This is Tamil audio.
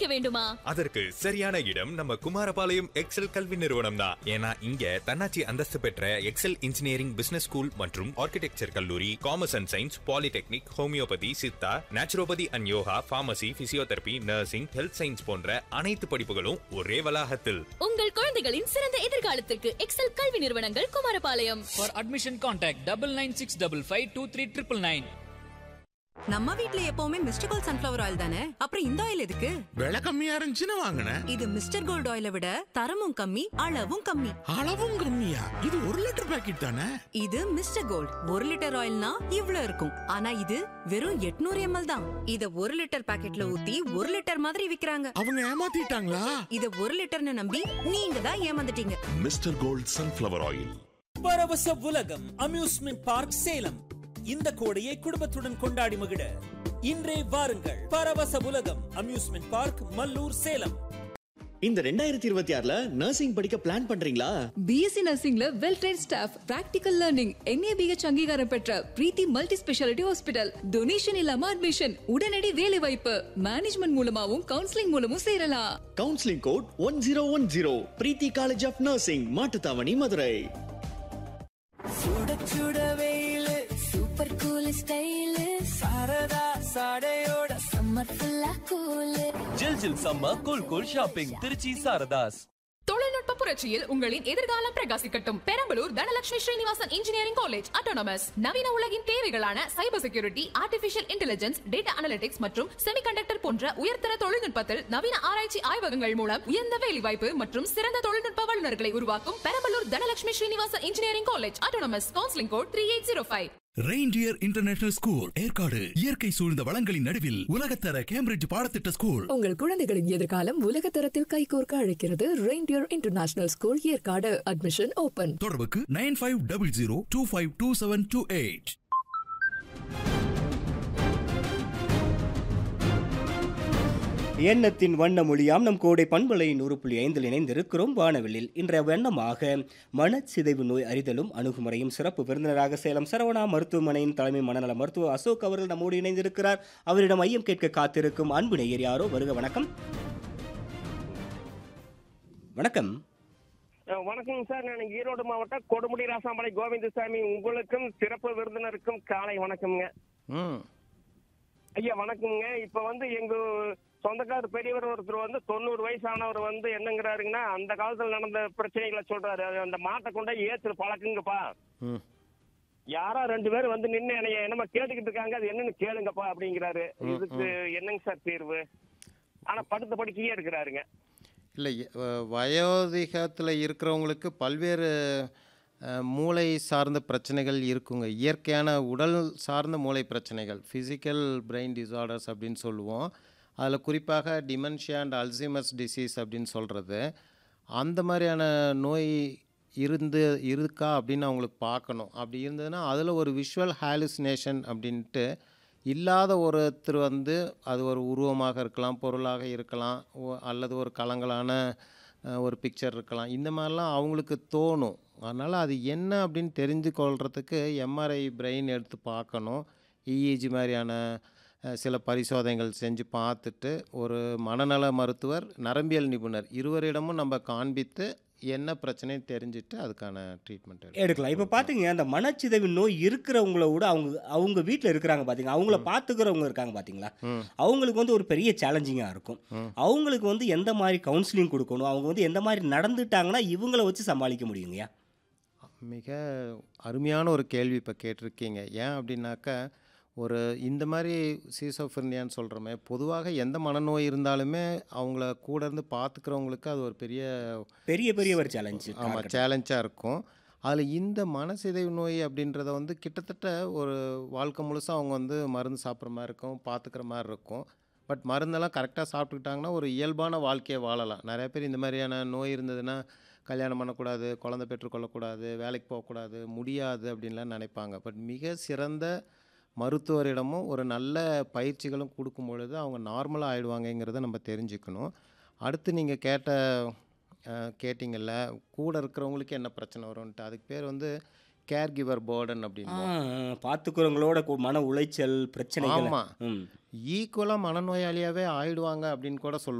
படிக்க வேண்டுமா அதற்கு சரியான இடம் நம்ம குமாரபாளையம் எக்ஸல் கல்வி நிறுவனம் தான் ஏன்னா இங்க தன்னாட்சி அந்தஸ்து பெற்ற எக்ஸல் இன்ஜினியரிங் பிசினஸ் ஸ்கூல் மற்றும் ஆர்கிடெக்சர் கல்லூரி commerce and science polytechnic homeopathy Siddha naturopathy and yoga pharmacy physiotherapy nursing health science போன்ற அனைத்து படிப்புகளும் ஒரே வளாகத்தில் உங்கள் குழந்தைகளின் சிறந்த எதிர்காலத்திற்கு எக்ஸல் கல்வி நிறுவனங்கள் Kumarapalayam For admission, contact double nine six double five two three triple nine. நம்ம வீட்ல எப்பவுமே மிஸ்டர் கோல்ட் சன்ஃபிளவர் ஆயில் தானே அப்புறம் இந்த ஆயில் எதுக்கு விலை கம்மியா இருந்துச்சுன்னு வாங்கினேன் இது மிஸ்டர் கோல்ட் ஆயிலை விட தரமும் கம்மி அளவும் கம்மி அளவும் கம்மியா இது ஒரு லிட்டர் பாக்கெட் தானே இது மிஸ்டர் கோல்ட் ஒரு லிட்டர் ஆயில்னா இவ்ளோ இருக்கும் ஆனா இது வெறும் 800 எம்எல் தான் இத ஒரு லிட்டர் பாக்கெட்ல ஊத்தி ஒரு லிட்டர் மாதிரி விக்கிறாங்க அவங்க ஏமாத்திட்டாங்களா இத ஒரு லிட்டர்னு நம்பி நீங்க தான் ஏமாந்துட்டீங்க மிஸ்டர் கோல்ட் சன்ஃப்ளவர் ஆயில் பரவச உலகம் அம்யூஸ்மெண்ட் பார்க் சேலம் இந்த கோடையை குடும்பத்துடன் கொண்டாடி மகிழ இன்றே வாருங்கள் பரவச உலகம் அம்யூஸ்மெண்ட் பார்க் மல்லூர் சேலம் இந்த ரெண்டாயிரத்தி இருபத்தி ஆறுல நர்சிங் படிக்க பிளான் பண்றீங்களா பிஎஸ்சி நர்சிங்ல well train staff practical learning NABH அங்கீகாரம் பெற்ற Preethi multi speciality hospital donation இல்லாம அட்மிஷன் உடனடி வேலை வாய்ப்பு மேனேஜ்மெண்ட் மூலமாவும் கவுன்சிலிங் மூலமும் சேரலாம் counselling code one zero one zero Preethi college of nursing Mattuthavani Madurai சுட சுட வெயிலு சூப்பர் கூல் ஸ்டைல் சாரதா சாடையோட சம்மர் ஃபுல்லா கூல் ஜில் ஜில் சம்ம cool cool shopping Trichy Saradhas தொழில்நுட்ப புரட்சியில் உங்களின் எதிர்காலம் பிரகாசிக்கட்டும் Perambalur Dhanalakshmi Srinivasan engineering college autonomous நவீன உலகின் தேவைகளான cyber security artificial intelligence data analytics மற்றும் செமிகண்டக்டர் போன்ற உயர்தர தொழில்நுட்பத்தில் நவீன ஆராய்ச்சி ஆய்வகங்கள் மூலம் உயர்ந்த வேலைவாய்ப்பு மற்றும் சிறந்த தொழில்நுட்ப வல்லுநர்களை உருவாக்கும் Perambalur Dhanalakshmi Srinivasan engineering college autonomous counselling code three eight zero five Reindeer international school Yercaud இயற்கை சூழ்ந்த வளங்களின் நடுவில் உலகத்தர கேம்பிரிட்ஜ் பாடத்திட்ட ஸ்கூல் உங்கள் குழந்தைகளின் எதிர்காலம் உலக தரத்தில் கைகோர்க்க அழைக்கிறது Reindeer international school Yercaud admission open தொடர்புக்கு nine five double zero two five two seven two eight எண்ணத்தின் வண்ண மொழியாம் நம் கோடை பண்பலை நூறு புள்ளி ஐந்தில் இணைந்திருக்கிறோம் வானவெளியில் இன்றைய வண்ணமாக மனச்சிதைவு நோய் அறிதலும் அணுகுமுறையும் சிறப்பு விருந்தினராக சேலம் சரவணா மருத்துவமனையின் தலைமை மனநல மருத்துவர் அசோக் அவர்கள் நம்மோடு இணைந்திருக்கிறார் அவரிடம் ஐயம் கேட்க காத்திருக்கும் அன்பு நேயர் யாரோ வருக வணக்கம் வணக்கம் வணக்கம் சார் நான் ஈரோடு மாவட்டம் கொடுமுடி ராசாமலை கோவிந்தசாமி உங்களுக்கும் சிறப்பு விருந்தினருக்கும் காலை வணக்கம்ங்க ஐயா வணக்கம்ங்க இப்ப வந்து எங்க சொந்தக்கார பெரியவர் ஒருத்தர் வந்து தொண்ணூறு வயசானவர் வந்து என்னங்கிறாருங்கன்னா அந்த காலத்துல நடந்த பிரச்சனைகளை சொல்றாரு அது அந்த மாட்டை கொண்டா ஏத்துற பழக்குங்கப்பா யாரோ ரெண்டு பேரும் வந்து நின்று என்னைய என்னமா கேட்டுக்கிட்டு இருக்காங்க அது என்னன்னு கேளுங்கப்பா அப்படிங்கிறாரு இதுக்கு என்னங்க சார் தீர்வு ஆனா படுத்த படுக்கையே இருக்கிறாருங்க இல்லை வயோதிகத்தில் இருக்கிறவங்களுக்கு பல்வேறு அஹ், மூளை சார்ந்த பிரச்சனைகள் இருக்குங்க இயற்கையான உடல் சார்ந்த மூளை பிரச்சனைகள் ஃபிசிக்கல் பிரெயின் டிசார்டர்ஸ் அப்படின்னு சொல்லுவோம் அதில் குறிப்பாக டிமென்ஷியா அண்ட் அல்சைமர்ஸ் டிசீஸ் அப்படின்னு சொல்கிறது அந்த மாதிரியான நோய் இருந்து இருக்கா அப்படின்னு அவங்களுக்கு பார்க்கணும் அப்படி இருந்ததுன்னா அதில் ஒரு விஷுவல் ஹாலுசினேஷன் அப்படின்ட்டு இல்லாத ஒருத்தர் வந்து அது ஒரு உருவமாக இருக்கலாம் பொருளாக இருக்கலாம் ஒ- அல்லது ஒரு கலங்கலான அஹ், ஒரு பிக்சர் இருக்கலாம் இந்த மாதிரிலாம் அவங்களுக்கு தோணும் அதனால் அது என்ன அப்படின்னு தெரிஞ்சு கொள்றதுக்கு எம்ஆர்ஐ பிரெயின் எடுத்து பார்க்கணும் இஇஜி மாதிரியான அஹ், சில பரிசோதனைகள் செஞ்சு பார்த்துட்டு ஒரு மனநல மருத்துவர் நரம்பியல் நிபுணர் இருவரிடமும் நம்ம காண்பித்து என்ன பிரச்சனைன்னு தெரிஞ்சுட்டு அதுக்கான ட்ரீட்மெண்ட் எடுக்கலாம் இப்போ பார்த்தீங்க அந்த மனச்சிதைவு நோய் இருக்கிறவங்கள விட அவங்க அவங்க வீட்டில் இருக்கிறாங்க பார்த்தீங்க அவங்கள பார்த்துக்கிறவங்க இருக்காங்க பார்த்தீங்களா அவங்களுக்கு வந்து ஒரு பெரிய சேலஞ்சிங்காக இருக்கும் அவங்களுக்கு வந்து எந்த மாதிரி கவுன்சிலிங் கொடுக்கணும் அவங்க வந்து எந்த மாதிரி நடந்துட்டாங்கன்னா இவங்கள வச்சு சமாளிக்க முடியுங்கய்யா மிக அருமையான ஒரு கேள்வி இப்போ கேட்டிருக்கீங்க ஏன் அப்படின்னாக்கா ஒரு இந்த மாதிரி சீசோஃபிர்னியான்னு சொல்கிறோமே பொதுவாக எந்த மனநோய் இருந்தாலுமே அவங்கள கூட இருந்து பார்த்துக்கிறவங்களுக்கு அது ஒரு பெரிய பெரிய பெரிய ஒரு சேலஞ்சு ஆமாம் சேலஞ்சாக இருக்கும் அதில் இந்த மனசிதைவு நோய் அப்படின்றத வந்து கிட்டத்தட்ட ஒரு வாழ்க்கை முழுசாக அவங்க வந்து மருந்து சாப்பிட்ற மாதிரி இருக்கும் பார்த்துக்கிற மாதிரி இருக்கும் பட் மருந்தெல்லாம் கரெக்டாக சாப்பிட்டுக்கிட்டாங்கன்னா ஒரு இயல்பான வாழ்க்கையை வாழலாம் நிறைய பேர் இந்த மாதிரியான நோய் இருந்ததுன்னா கல்யாணம் பண்ணக்கூடாது குழந்தை பெற்றுக்கொள்ளக்கூடாது வேலைக்கு போகக்கூடாது முடியாது அப்படின்லாம் நினைப்பாங்க பட் மிக சிறந்த மருத்துவரிடமும் ஒரு நல்ல பயிற்சிகளும் கொடுக்கும் பொழுது அவங்க நார்மலாக ஆயிடுவாங்கங்கிறத நம்ம தெரிஞ்சுக்கணும் அடுத்து நீங்கள் கேட்ட அஹ், கேட்டிங்கல்ல கூட இருக்கிறவங்களுக்கு என்ன பிரச்சனை வரும்ன்ட்டு அதுக்கு பேர் வந்து கேர் கிவர் பேர்டன் அப்படின்னு பார்த்துக்கிறவங்களோட கு- மன உளைச்சல் பிரச்சனைகள் ஆமாம் ஈக்குவலாக மனநோயாளியாகவே ஆயிடுவாங்க அப்படின்னு கூட சொல்லுவாங்க